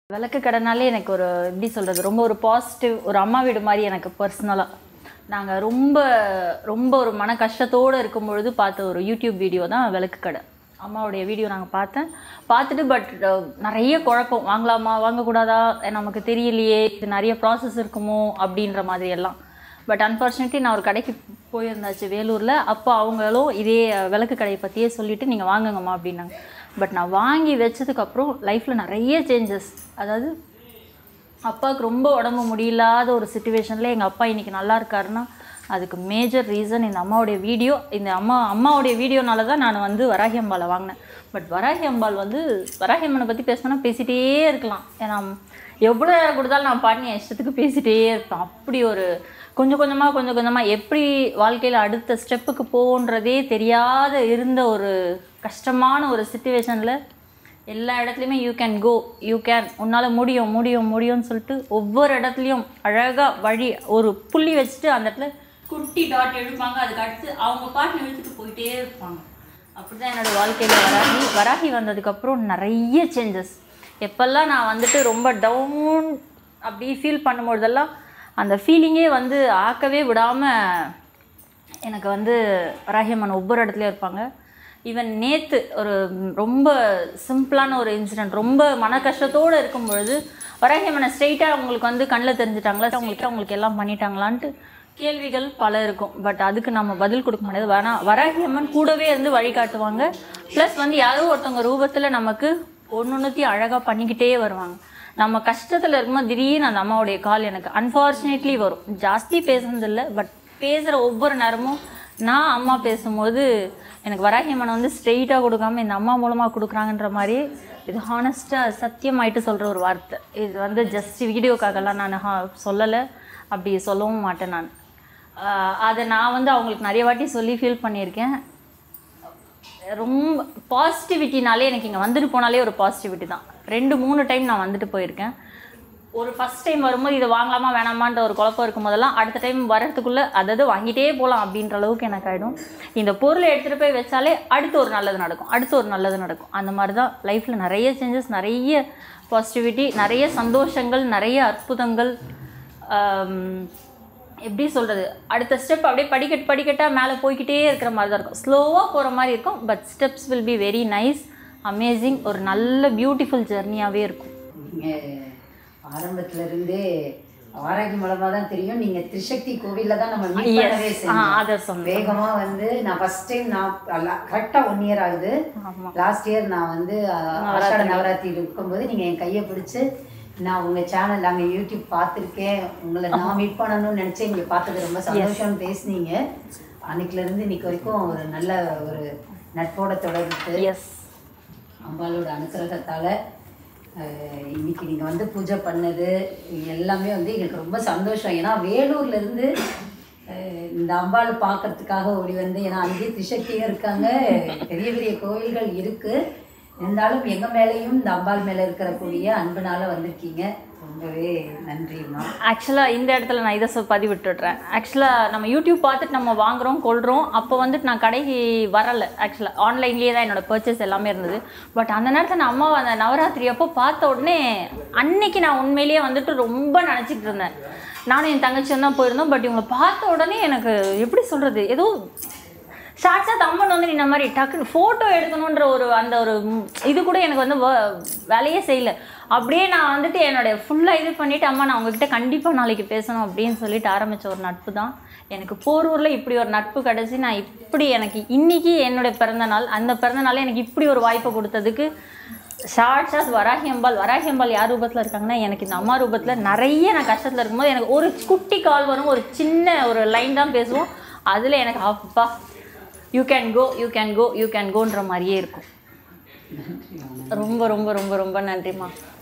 விளக்கு கடைனாலே எனக்கு ஒரு எப்படி சொல்கிறது ரொம்ப ஒரு பாசிட்டிவ் ஒரு அம்மா வீடு மாதிரி எனக்கு பர்சனலாக நாங்கள் ரொம்ப ரொம்ப ஒரு மன கஷ்டத்தோடு இருக்கும் பொழுது பார்த்த ஒரு யூடியூப் வீடியோ தான் விளக்கு கடை அம்மாவுடைய வீடியோ நாங்கள் பார்த்தேன் பார்த்துட்டு பட் நிறைய குழப்பம் வாங்கலாமா வாங்கக்கூடாதா நமக்கு தெரியலையே இது நிறைய ப்ராசஸ் இருக்குமோ அப்படின்ற மாதிரி எல்லாம் பட் அன்ஃபார்ச்சுனேட்லி நான் ஒரு கடைக்கு போயிருந்தாச்சு வேலூரில் அப்போ அவங்களும் இதே விளக்கு கடையை பற்றியே சொல்லிவிட்டு நீங்கள் வாங்குங்கம்மா அப்படின்னாங்க பட் நான் வாங்கி வச்சதுக்கப்புறம் லைஃப்பில் நிறைய சேஞ்சஸ் அதாவது அப்பாவுக்கு ரொம்ப உடம்பு முடியலாத ஒரு சுச்சுவேஷனில் எங்கள் அப்பா இன்றைக்கி நல்லா இருக்காருன்னா அதுக்கு மேஜர் ரீசன் இந்த அம்மாவுடைய வீடியோ இந்த அம்மா அம்மாவுடைய வீடியோனால தான் நான் வந்து வராகி அம்பாலை வாங்கினேன் பட் வராகி அம்பாள் வந்து வராகி அம்மனை பற்றி பேசணும்னா பேசிகிட்டே இருக்கலாம் ஏன்னா எவ்வளோ நேரம் கொடுத்தாலும் நான் பாட்டு என் இஷ்டத்துக்கு பேசிகிட்டே இருப்பேன் அப்படி ஒரு கொஞ்சம் கொஞ்சமாக கொஞ்சம் கொஞ்சமாக எப்படி வாழ்க்கையில் அடுத்த ஸ்டெப்புக்கு போன்றதே தெரியாத இருந்த ஒரு கஷ்டமான ஒரு சுச்சுவேஷனில் எல்லா இடத்துலையுமே you can go you can உன்னால் முடியும் முடியும் முடியும்னு சொல்லிட்டு ஒவ்வொரு இடத்துலையும் அழகாக வழி ஒரு புள்ளி வச்சுட்டு அந்த இடத்துல குட்டி டாட் எழுப்பாங்க அதுக்கு அடுத்து அவங்க பாட்டு இழுத்துட்டு போயிட்டே இருப்பாங்க அப்படி தான் என்னோடய வாழ்க்கையில் வராகி வராகி வந்ததுக்கப்புறம் நிறைய சேஞ்சஸ் எப்போல்லாம் நான் வந்துட்டு ரொம்ப டவுன் அப்படி ஃபீல் பண்ணும்பொழுதெல்லாம் அந்த ஃபீலிங்கே வந்து ஆக்கவே விடாமல் எனக்கு வந்து வராகியம்மன் ஒவ்வொரு இடத்துலையும் இருப்பாங்க ஈவன் நேற்று ஒரு ரொம்ப சிம்பிளான ஒரு இன்சிடெண்ட் ரொம்ப மன கஷ்டத்தோடு இருக்கும் பொழுது வராகியம்மனை ஸ்ட்ரெயிட்டாக அவங்களுக்கு வந்து கண்ணில் தெரிஞ்சிட்டாங்களா அவங்களுக்கு அவங்களுக்கு எல்லாம் பண்ணிட்டாங்களான்ட்டு கேள்விகள் பல இருக்கும் பட் அதுக்கு நம்ம பதில் கொடுக்க முடியாது வேணா வராகியம்மன் கூடவே இருந்து வழிகாட்டுவாங்க ப்ளஸ் வந்து யாரோ ஒருத்தவங்க ரூபத்தில் நமக்கு ஒன்று ஒன்றுத்தையும் அழகாக பண்ணிக்கிட்டே வருவாங்க நம்ம கஷ்டத்தில் இருக்கும்போது திடீர்னு அந்த அம்மாவுடைய கால் எனக்கு அன்ஃபார்ச்சுனேட்லி வரும் ஜாஸ்தி பேசுனதில்லை பட் பேசுகிற ஒவ்வொரு நேரமும் நான் அம்மா பேசும்போது எனக்கு வராகி அம்மனை வந்து ஸ்ட்ரெயிட்டாக கொடுக்காம இந்த அம்மா மூலமாக கொடுக்குறாங்கன்ற மாதிரி இது ஹானஸ்ட்டாக சத்தியமாயிட்டு சொல்கிற ஒரு வார்த்தை இது வந்து ஜஸ்ட் வீடியோக்காகலாம் நான் ஹா சொல்லலை அப்படி சொல்லவும் மாட்டேன் நான் ஆஹ் அதை நான் வந்து அவங்களுக்கு நிறைய வாட்டி சொல்லி ஃபீல் பண்ணியிருக்கேன் ரொம்ப பாசிட்டிவிட்டினாலே எனக்கு இங்கே வந்துட்டு போனாலே ஒரு பாசிட்டிவிட்டி தான் ரெண்டு மூணு டைம் நான் வந்துட்டு போயிருக்கேன் ஒரு ஃபஸ்ட் டைம் வரும்போது இதை வாங்கலாமா வேணாமான்ற ஒரு குழப்பம் இருக்கும் போதெல்லாம் அடுத்த டைம் வரதுக்குள்ளே அதாவது வாங்கிட்டே போகலாம் அப்படின்ற அளவுக்கு எனக்கு ஆகிடும் இந்த பொருளை எடுத்துகிட்டு போய் வச்சாலே அடுத்து ஒரு நல்லது நடக்கும் அடுத்து ஒரு நல்லது நடக்கும் அந்த மாதிரி தான் லைஃப்பில் நிறைய சேஞ்சஸ் நிறைய பாசிட்டிவிட்டி நிறைய சந்தோஷங்கள் நிறைய அற்புதங்கள் ஆம், எப்படி சொல்கிறது அடுத்த ஸ்டெப் அப்படியே படிக்கட்டு படிக்கட்டாக மேலே போய்க்கிட்டே இருக்கிற மாதிரி தான் இருக்கும் ஸ்லோவாக போகிற மாதிரி இருக்கும் but steps will be very nice amazing ஒரு நல்ல பியூட்டிஃபுல் ஜெர்னியாகவே இருக்கும் நீங்கள் ஆரம்பத்துல இருந்தே ஆராய்ச்சி மூலமா தான் தெரியும் நீங்க திரிசக்தி கோவில்ல தான் நம்ம மீட் பண்ணவே ஆ செஞ்சோம் அதை சொன்னேன் வேகமா வந்து நான் ஃபர்ஸ்ட் டைம் நான் கரெக்டா ஒன் இயர் ஆகுது ஆமாம் லாஸ்ட் இயர் நான் வந்து அஹ், ஆஷாட நவராத்திரி இருக்கும்போது நீங்க என் கையை பிடிச்சு நான் உங்க சேனல் நாங்க யூடியூப் பார்த்துருக்கேன் உங்களை நான் மீட் பண்ணணும்னு நினைச்சேன் இங்க பார்த்தது ரொம்ப சந்தோஷம் பேசுனீங்க அன்னைக்குல இருந்து இன்னைக்கு வரைக்கும் ஒரு நல்ல ஒரு நட்போட தொடர்ந்து எஸ் அம்பாளோட அனுகிரகத்தால அஹ், இன்னைக்கு நீங்க வந்து பூஜை பண்ணது எல்லாமே வந்து எங்களுக்கு ரொம்ப சந்தோஷம் ஏன்னா வேலூர்ல இருந்து அஹ், இந்த அம்பாள் பார்க்கறதுக்காக ஓடி வந்து ஏன்னா அங்கேயே திசக்தியும் இருக்காங்க பெரிய பெரிய கோவில்கள் இருக்கு இருந்தாலும் எங்க மேலேயும் இந்த அம்பாள் மேல இருக்கிற கூடிய அன்புனால வந்திருக்கீங்க ரொம்பவே நன்றிம்மா ஆக்சுவலாக இந்த இடத்துல நான் இதை சொ- பதிவிட்டுடுறேன் ஆக்சுவலாக நம்ம யூடியூப் பார்த்துட்டு நம்ம வாங்குறோம் கொள்கிறோம் அப்போ வந்துட்டு நான் கடைக்கு வரலை ஆக்சுவலாக ஆன்லைன்லேயே தான் என்னோட பர்ச்சேஸ் எல்லாமே இருந்தது பட் அந்த நேரத்தில் நான் அம்மாவை அந்த நவராத்திரி அப்போ பார்த்த உடனே அன்னைக்கு நான் உண்மையிலேயே வந்துட்டு ரொம்ப நினச்சிட்டு இருந்தேன் நானும் என் தங்கச்சியும் தான் போயிருந்தோம் பட் இவங்களை பார்த்த உடனே எனக்கு எப்படி சொல்கிறது ஏதோ ஷார்ட்ஸாக தம்மன் வந்து இந்த மாதிரி டக்குன்னு ஃபோட்டோ எடுக்கணுன்ற ஒரு அந்த ஒரு ம், இது கூட எனக்கு வந்து வ- வேலையே செய்யல அப்படியே நான் வந்துட்டு என்னுடைய ஃபுல்லாக இது பண்ணிவிட்டு அம்மா நான் உங்ககிட்ட கண்டிப்பாக நாளைக்கு பேசணும் அப்படின்னு சொல்லிட்டு ஆரம்பித்த ஒரு நட்பு தான் எனக்கு போரூரில் இப்படி ஒரு நட்பு கிடச்சி நான் இப்படி எனக்கு இன்னைக்கு என்னுடைய பிறந்த நாள் அந்த பிறந்த நாள் எனக்கு இப்படி ஒரு வாய்ப்பை கொடுத்ததுக்கு ஷார்ட் ஷார்ட் வராகி அம்பாள் வராகி அம்பாள் யார் ரூபத்தில் இருக்காங்கன்னா எனக்கு இந்த அம்மா ரூபத்தில் நிறைய நான் கஷ்டத்தில் இருக்கும்போது எனக்கு ஒரு குட்டி கால் வரும் ஒரு சின்ன ஒரு லைன் தான் பேசுவோம் அதில் எனக்கு அப்பா you can go you can go you can கோன்ற மாதிரியே இருக்கும் ரொம்ப ரொம்ப ரொம்ப ரொம்ப நன்றிம்மா